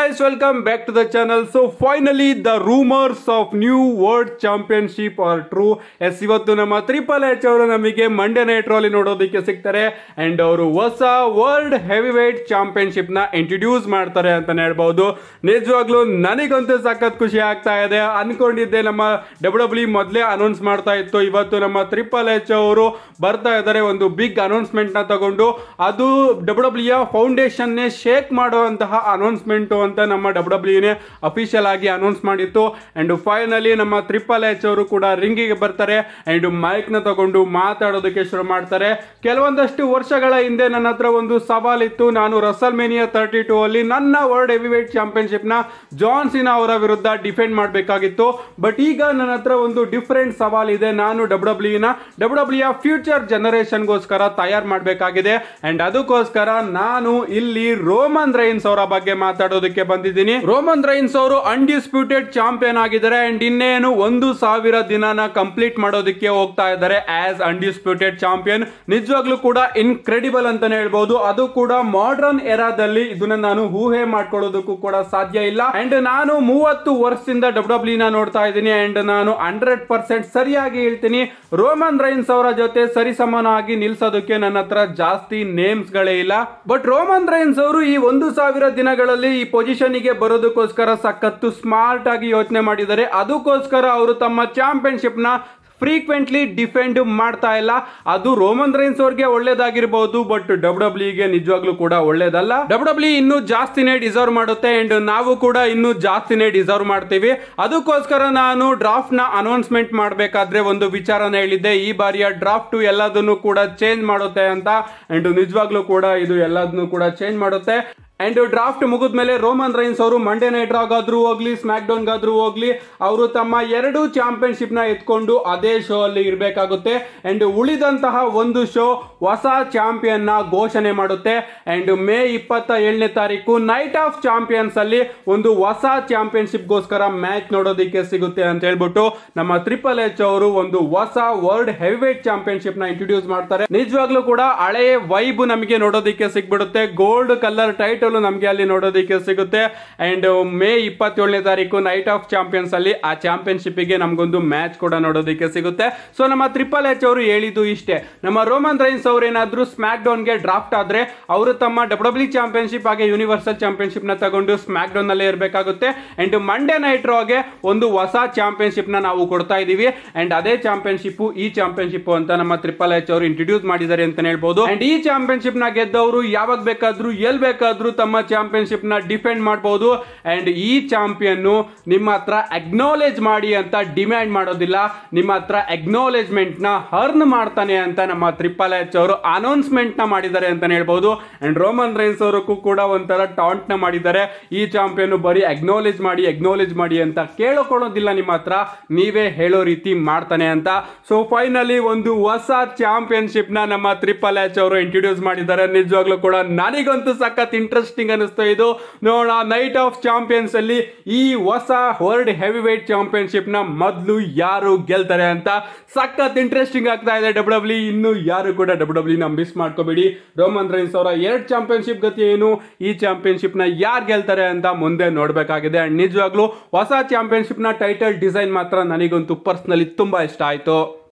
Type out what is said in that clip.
guys, welcome back to the channel. So finally the rumors of new world championship are true. Yes ಇವತ್ತು ನಮ್ಮ triple H ಅವರು ನಮಗೆ Mandya night ರೋಲಿ ನೋಡೋದಕ್ಕೆ ಸಿಗ್ತಾರೆ and ಅವರು ಹೊಸ ವರ್ಲ್ಡ್ ಹೆವಿ ವೇಟ್ ಚಾಂಪಿಯನ್ಶಿಪ್ ನ ಇಂಟ್ರೊಡ್ಯೂಸ್ ಮಾಡ್ತಾರೆ ಅಂತಾನೆ ಹೇಳ್ಬಹುದು ನಿಜವಾಗ್ಲೂ ನನಗಂತೂ ಸಖತ್ ಖುಷಿ ಆಗ್ತಾ ಇದೆ ಅನ್ಕೊಂಡಿದ್ದೆ ನಮ್ಮ ಡಬ್ಲ್ಯೂ ಡಬ್ಲ್ಯೂ ಮೊದಲೇ ಅನೌನ್ಸ್ ಮಾಡ್ತಾ ಇತ್ತು ಇವತ್ತು ನಮ್ಮ ತ್ರಿಪಲ್ ಎಚ್ ಅವರು ಬರ್ತಾ ಇದ್ದಾರೆ ಒಂದು ಬಿಗ್ ಅನೌನ್ಸ್ಮೆಂಟ್ ನ ತಗೊಂಡು ಅದು ಡಬ್ಲ್ಯೂ ಡಬ್ಲ್ಯೂ ಫೌಂಡೇಶನ್ನೇ ಶೇಕ್ ಮಾಡುವಂತಹ ಅನೌನ್ಸ್ಮೆಂಟು ಅಂತ ನಮ್ಮ ಡಬ್ಲ್ಯೂ ಡಬ್ಲ್ಯೂನೇ ಅಫಿಷಿಯಲ್ ಆಗಿ ಅನೌನ್ಸ್ ಮಾಡಿತ್ತು ಅಂಡ್ ಫೈನಲಿ ನಮ್ಮ ತ್ರಿಪಲ್ ಎಚ್ ಅವರು ಕೂಡ ರಿಂಗಿಗೆ ಬರ್ತಾರೆ ಅಂಡ್ ಮೈಕ್ ನ ತಗೊಂಡು ಮಾತಾಡೋದಕ್ಕೆ ಶುರು ಮಾಡ್ತಾರೆ ಕೆಲವೊಂದಷ್ಟು ವರ್ಷಗಳ ಹಿಂದೆ ನನ್ನ ಹತ್ರ ಒಂದು ಸವಾಲಿತ್ತು ನಾನು ರಸಲ್ ಮೇನಿಯಾ ತರ್ಟಿ ಟೂ ಅಲ್ಲಿ ನನ್ನ ವರ್ಲ್ಡ್ ಹೆವಿ ವೇಟ್ ಚಾಂಪಿಯನ್ಶಿಪ್ ನ ಜಾನ್ಸಿನಾ ಅವರ ವಿರುದ್ಧ ಡಿಫೆಂಡ್ ಮಾಡಬೇಕಾಗಿತ್ತು ಬಟ್ ಈಗ ನನ್ನ ಹತ್ರ ಒಂದು ಡಿಫರೆಂಟ್ ಸವಾಲ್ ಇದೆ ನಾನು ಡಬ್ಲ್ಯೂ ಡಬ್ಲ್ಯೂನ ಡಬ್ಲ್ಯೂ ಡಬ್ಲ್ಯೂ ಫ್ಯೂಚರ್ ಜನರೇಷನ್ಗೋಸ್ಕರ ತಯಾರು ಮಾಡಬೇಕಾಗಿದೆ ಅಂಡ್ ಅದಕ್ಕೋಸ್ಕರ ನಾನು ಇಲ್ಲಿ ರೋಮನ್ ರೈನ್ಸ್ ಅವರ ಬಗ್ಗೆ ಮಾತಾಡೋದಕ್ಕೆ ಬಂದಿದ್ದೀನಿ ರೋಮನ್ ರೈನ್ಸ್ ಅವರು ಅನ್ಡಿಸ್ಪ್ಯೂಟೆಡ್ ಚಾಂಪಿಯನ್ ಆಗಿದ್ದಾರೆ ಅಂಡ್ ಇನ್ನೇನು ಒಂದು ಸಾವಿರ ದಿನನ ಕಂಪ್ಲೀಟ್ ಮಾಡೋದಕ್ಕೆ ಹೋಗ್ತಾ ಇದ್ದಾರೆ ಆಸ್ ಅನ್ಡಿಸ್ಪ್ಯೂಟೆಡ್ ಚಾಂಪಿಯನ್ ನಿಜವಾಗ್ಲೂ ಕೂಡ ಇನ್ಕ್ರೆಡಿಬಲ್ ಅಂತಾನೆ ಹೇಳ್ಬಹುದು ಅದು ಕೂಡ ಮಾಡರ್ನ್ ಎರಾದಲ್ಲಿ ಇದನ್ನ ನಾನು ಊಹೆ ಮಾಡ್ಕೊಳ್ಳೋದಕ್ಕೂ ಕೂಡ ಸಾಧ್ಯ ಇಲ್ಲ ಅಂಡ್ ನಾನು ಮೂವತ್ತು ವರ್ಷದಿಂದ ಡಬ್ಲ್ಯೂ ಡಬ್ಲ್ಯೂ ನ ನೋಡ್ತಾ ಇದ್ದೀನಿ ಅಂಡ್ ನಾನು ಹಂಡ್ರೆಡ್ ಪರ್ಸೆಂಟ್ ಸರಿಯಾಗಿ ಹೇಳ್ತೀನಿ ರೋಮನ್ ರೈನ್ಸ್ ಅವರ ಜೊತೆ ಸರಿಸಮಾನವಾಗಿ ನಿಲ್ಸೋದಕ್ಕೆ ನನ್ನ ಹತ್ರ ಜಾಸ್ತಿ ನೇಮ್ಸ್ ಗಳೇ ಇಲ್ಲ ಬಟ್ ರೋಮನ್ ರೈನ್ಸ್ ಅವರು ಈ ಒಂದು ಸಾವಿರ ದಿನಗಳಲ್ಲಿ ಈ ಪೊಸಿಷನ್ ಗೆ ಬರೋದಕ್ಕೋಸ್ಕರ ಸಖತ್ತು ಸ್ಮಾರ್ಟ್ ಆಗಿ ಯೋಚನೆ ಮಾಡಿದ್ದಾರೆ ಅದಕ್ಕೋಸ್ಕರ ಅವರು ತಮ್ಮ ಚಾಂಪಿಯನ್ಶಿಪ್ ನ ಫ್ರೀಕ್ವೆಂಟ್ಲಿ ಡಿಫೆಂಡ್ ಮಾಡ್ತಾ ಇಲ್ಲ ಅದು ರೋಮನ್ ರೈನ್ಸ್ ಅವ್ರಿಗೆ ಒಳ್ಳೇದಾಗಿರ್ಬಹುದು ಬಟ್ ಡಬ್ಲ್ಯೂ ಡಬ್ಲ್ಯೂಗೆ ನಿಜವಾಗ್ಲೂ ಕೂಡ ಒಳ್ಳೇದಲ್ಲ ಡಬ್ಲ್ಯೂ ಡಬ್ಲ್ಯೂ ಇನ್ನೂ ಜಾಸ್ತಿನೇ ಡಿಸರ್ವ್ ಮಾಡುತ್ತೆ ಅಂಡ್ ನಾವು ಕೂಡ ಇನ್ನೂ ಜಾಸ್ತಿನೇ ಡಿಸರ್ವ್ ಮಾಡ್ತೀವಿ ಅದಕ್ಕೋಸ್ಕರ ನಾನು ಡ್ರಾಫ್ಟ್ ನ ಅನೌನ್ಸ್ಮೆಂಟ್ ಮಾಡಬೇಕಾದ್ರೆ ಒಂದು ವಿಚಾರನ ಹೇಳಿದ್ದೆ ಈ ಬಾರಿಯ ಡ್ರಾಫ್ಟ್ ಎಲ್ಲದನ್ನು ಕೂಡ ಚೇಂಜ್ ಮಾಡುತ್ತೆ ಅಂತ ಅಂಡ್ ನಿಜವಾಗ್ಲೂ ಕೂಡ ಇದು ಎಲ್ಲದನ್ನು ಕೂಡ ಚೇಂಜ್ ಮಾಡುತ್ತೆ ಅಂಡ್ ಡ್ರಾಫ್ಟ್ ಮುಗಿದ್ಮೇಲೆ ರೋಮನ್ ರೈನ್ಸ್ ಅವರು ಮಂಡೇ ನೈಟ್ ರಾಗಾದ್ರೂ ಹೋಗ್ಲಿ ಸ್ಮ್ಯಾಕ್ ಡೌನ್ ಗಾದ್ರೂ ಹೋಗ್ಲಿ ಅವರು ತಮ್ಮ ಎರಡು ಚಾಂಪಿಯನ್ಶಿಪ್ ನ ಎತ್ಕೊಂಡು ಅದೇ ಶೋ ಅಲ್ಲಿ ಇರಬೇಕಾಗುತ್ತೆ ಅಂಡ್ ಉಳಿದಂತಹ ಒಂದು ಶೋ ಹೊಸ ಚಾಂಪಿಯನ್ ನ ಘೋಷಣೆ ಮಾಡುತ್ತೆ ಅಂಡ್ ಮೇ ಇಪ್ಪತ್ತ ಏಳನೇ ತಾರೀಕು ನೈಟ್ ಆಫ್ ಚಾಂಪಿಯನ್ಸ್ ಅಲ್ಲಿ ಒಂದು ಹೊಸ ಚಾಂಪಿಯನ್ಶಿಪ್ ಗೋಸ್ಕರ ಮ್ಯಾಚ್ ನೋಡೋದಕ್ಕೆ ಸಿಗುತ್ತೆ ಅಂತ ಹೇಳ್ಬಿಟ್ಟು ನಮ್ಮ ತ್ರಿಪಲ್ ಎಚ್ ಅವರು ಒಂದು ಹೊಸ ವರ್ಲ್ಡ್ ಹೆವಿವೇಟ್ ಚಾಂಪಿಯನ್ಶಿಪ್ ನ ಇಂಟ್ರೊಡ್ಯೂಸ್ ಮಾಡ್ತಾರೆ ನಿಜವಾಗ್ಲೂ ಕೂಡ ಹಳೆಯ ವೈಬ್ ನಮಗೆ ನೋಡೋದಕ್ಕೆ ಸಿಗ್ಬಿಡುತ್ತೆ ಗೋಲ್ಡ್ ಕಲರ್ ಟೈಟಲ್ ನಮಗೆ ಅಲ್ಲಿ ನೋಡೋದಕ್ಕೆ ಸಿಗುತ್ತೆ ಅಂಡ್ ಮೇ ಇಪ್ಪತ್ತೇಳನೇ ತಾರೀಕು ನೈಟ್ ಆಫ್ ಚಾಂಪಿಯನ್ಸ್ ಅಲ್ಲಿ ಆ ಚಾಂಪಿಯನ್ಶಿಪ್ ಗೆ ನಮಗೊಂದು ಮ್ಯಾಚ್ ಕೂಡ ನೋಡೋದಕ್ಕೆ ಸಿಗುತ್ತೆ ಸೊ ನಮ್ಮ ತ್ರಿಪಲ್ ಎಚ್ ಅವರು ಹೇಳಿದ್ದು ಇಷ್ಟೇ ನಮ್ಮ ರೋಮನ್ ರೈನ್ಸ್ ಅವರು ಏನಾದ್ರು ಸ್ಮ್ಯಾಕ್ ಡೌನ್ ಗೆ ಡ್ರಾಫ್ಟ್ ಆದ್ರೆ ಅವರು ತಮ್ಮ ಡಬ್ಲ್ಯೂ ಡಬ್ಲ್ಯೂ ಚಾಂಪಿಯನ್ಶಿಪ್ ಹಾಗೆ ಯೂನಿವರ್ಸಲ್ ಚಾಂಪಿಯನ್ಶಿಪ್ ನ ತಗೊಂಡು ಸ್ಮ್ಯಾಕ್ ಡೌನ್ ನಲ್ಲೇ ಇರಬೇಕಾಗುತ್ತೆ ಅಂಡ್ ಮಂಡೇ ನೈಟ್ ರೋಗೆ ಒಂದು ಹೊಸ ಚಾಂಪಿಯನ್ಶಿಪ್ ನ ನಾವು ಕೊಡ್ತಾ ಇದೀವಿ ಅಂಡ್ ಅದೇ ಚಾಂಪಿಯನ್ಶಿಪ್ ಈ ಚಾಂಪಿಯನ್ಶಿಪ್ ಅಂತ ನಮ್ಮ ತ್ರಿಪಲ್ ಎಚ್ ಅವರು ಇಂಟ್ರೊಡ್ಯೂಸ್ ಮಾಡಿದ್ದಾರೆ ಅಂತ ಹೇಳ್ಬೋದು ಅಂಡ್ ಈ ಚಾಂಪಿಯನ್ಶಿಪ್ ನ ಗೆದ್ದವರು ಯಾವಾಗ ಬೇಕಾದ್ರೂ ಎಲ್ ಬೇಕಾದ್ರೂ ತಮ್ಮ ಚಾಂಪಿಯನ್ಶಿಪ್ ನ ಡಿಫೆಂಡ್ ಮಾಡಬಹುದು ಅಂಡ್ ಈ ಚಾಂಪಿಯನ್ ನಿಮ್ಮ ಹತ್ರ ಅಕ್ನಾಲೇಜ್ ಮಾಡಿ ಅಂತ ಡಿಮ್ಯಾಂಡ್ ಮಾಡೋದಿಲ್ಲ ನಿಮ್ಮ ಹತ್ರ ಅಕ್ನಾಲೇಜ್ಮೆಂಟ್ ನ ಅರ್ನ್ ಮಾಡ್ತಾನೆ ಅಂತ ನಮ್ಮ ತ್ರಿಪಲ್ ಎಚ್ ಅವರು ಅನೌನ್ಸ್ಮೆಂಟ್ ನ ಮಾಡಿದ್ದಾರೆ ಅಂತ ಹೇಳ್ಬಹುದು ಅಂಡ್ ರೋಮನ್ ರೈನ್ಸ್ ಅವರಕ್ಕೂ ಕೂಡ ಒಂಥರ ಟಾಂಟ್ ನ ಮಾಡಿದ್ದಾರೆ ಈ ಚಾಂಪಿಯನ್ ಬರೀ ಅಕ್ನಾಲೇಜ್ ಮಾಡಿ ಅಕ್ನಾಲೇಜ್ ಮಾಡಿ ಅಂತ ಕೇಳಿಕೊಳ್ಳೋದಿಲ್ಲ ನಿಮ್ಮ ಹತ್ರ ನೀವೇ ಹೇಳೋ ರೀತಿ ಮಾಡ್ತಾನೆ ಅಂತ ಸೊ ಫೈನಲಿ ಒಂದು ಹೊಸ ಚಾಂಪಿಯನ್ಶಿಪ್ ನ ನಮ್ಮ ತ್ರಿಪಲ್ ಎಚ್ ಅವರು ಇಂಟ್ರೊಡ್ಯೂಸ್ ಮಾಡಿದ್ದಾರೆ ನಿಜವಾಗ್ಲೂ ಕೂಡ ನನಗಂತೂ ಸಖತ್ ಇಂಟ್ರೆಸ್ಟಿಂಗ್ ಅನಿಸ್ತು ಇದು ನೋಡೋಣ ನೈಟ್ ಆಫ್ ಚಾಂಪಿಯನ್ಸ್ ಅಲ್ಲಿ ಈ ಹೊಸ ವರ್ಲ್ಡ್ ಹೆವಿ ವೇಟ್ ಚಾಂಪಿಯನ್ಶಿಪ್ ನ ಮೊದಲು ಯಾರು ಗೆಲ್ತಾರೆ ಅಂತ ಸಖತ್ ಇಂಟ್ರೆಸ್ಟಿಂಗ್ ಆಗ್ತಾ ಇದೆ ಡಬ್ಲ್ಯೂ ಡಬ್ಲ್ಯೂ ಇನ್ನು ಯಾರು ಕೂಡ ಡಬ್ಲ್ಯೂ ಡಬ್ಲ್ಯೂ ನ ಮಿಸ್ ಮಾಡ್ಕೋಬೇಡಿ ರೋಮನ್ ರೈನ್ಸ್ ಅವರ ಎರಡು ಚಾಂಪಿಯನ್ಶಿಪ್ ಗತಿ ಏನು ಈ ಚಾಂಪಿಯನ್ಶಿಪ್ ನ ಯಾರು ಗೆಲ್ತಾರೆ ಅಂತ ಮುಂದೆ ನೋಡಬೇಕಾಗಿದೆ ಅಂಡ್ ನಿಜವಾಗ್ಲೂ ಹೊಸ ಚಾಂಪಿಯನ್ಶಿಪ್ ನ ಟೈಟಲ್ ಡಿಸೈನ್ ಮಾತ್ರ ನನಗಂತೂ ಪರ್ಸ್ನಲಿ ತುಂಬಾ ಇಷ್ಟ ಆಯ್ತು